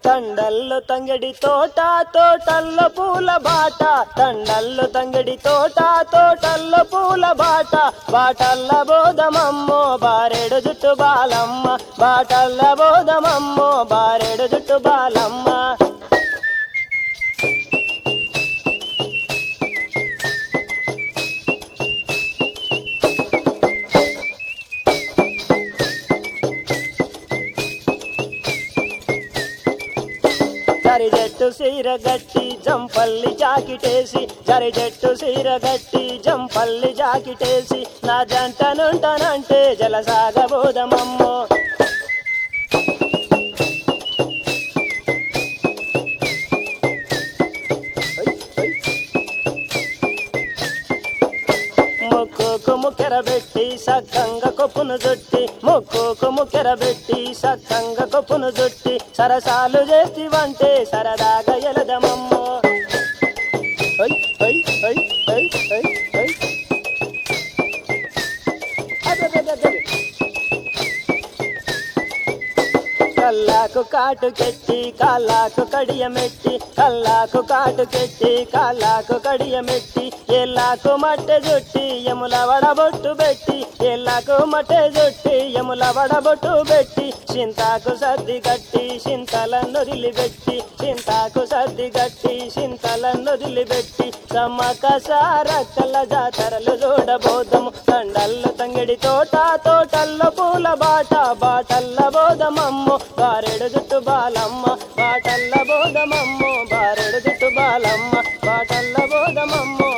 తండల్లు తంగడి తోట తోటల్లో పూల బాట తండల్లు తంగడి తోట తోటల్లో పూల బాట బాటల్ల బోధమమ్మో బారెడు జుట్టు బాలమ్మ బాటల్ల బోధమమ్మో బారెడు జుట్టు బాలమ్మ జరి జట్టు సీర గట్టి జంపల్లి జాకిటేసి జరి జట్టు సీర గట్టి జంపల్లి జాకిటేసి నా జంట నుంటనంటే జలసాగబోదమమ్మో ముక్కుకు ముక్కెర పెట్టి సక్కంగా కొప్పును జుట్టి ముక్కుకు ముక్కెర పెట్టి సక్కంగా కొప్పును జుట్టి సరసాలు చేతివంటే సరదాగా ఎలదమమ్మో ఐ, ఐ, ఐ, ఐ, ఐ, ఐ. అదదదదద. కల్లాకు కాటు కెట్టి కాళ్ళకు కడియమెట్టి కల్లాకు కాటు కెట్టి కాళ్ళకు కడియమెట్టి ఎల్లాకు మట్టె జుట్టి ఎముల వడబొట్టు పెట్టి ఎల్లాకు మట్టె జుట్టి ఎముల వడబొట్టు పెట్టి చింతాకు సర్ది గట్టి చింతలను వదిలిపెట్టి చింతాకు సర్ది గట్టి చింతలను వదిలిపెట్టి సమ్మక సారక్కల జాతరలు చూడబోదము తండల్లో తంగిడి తోట తోటల్లో పూల బాట బాటల్ల బోధమమ్మ బారెడు జుట్టు బాలమ్మ బాటల్ల బోధమమ్మ బారెడు జుట్టు బాలమ్మ బాటల్ల బోధమమ్మ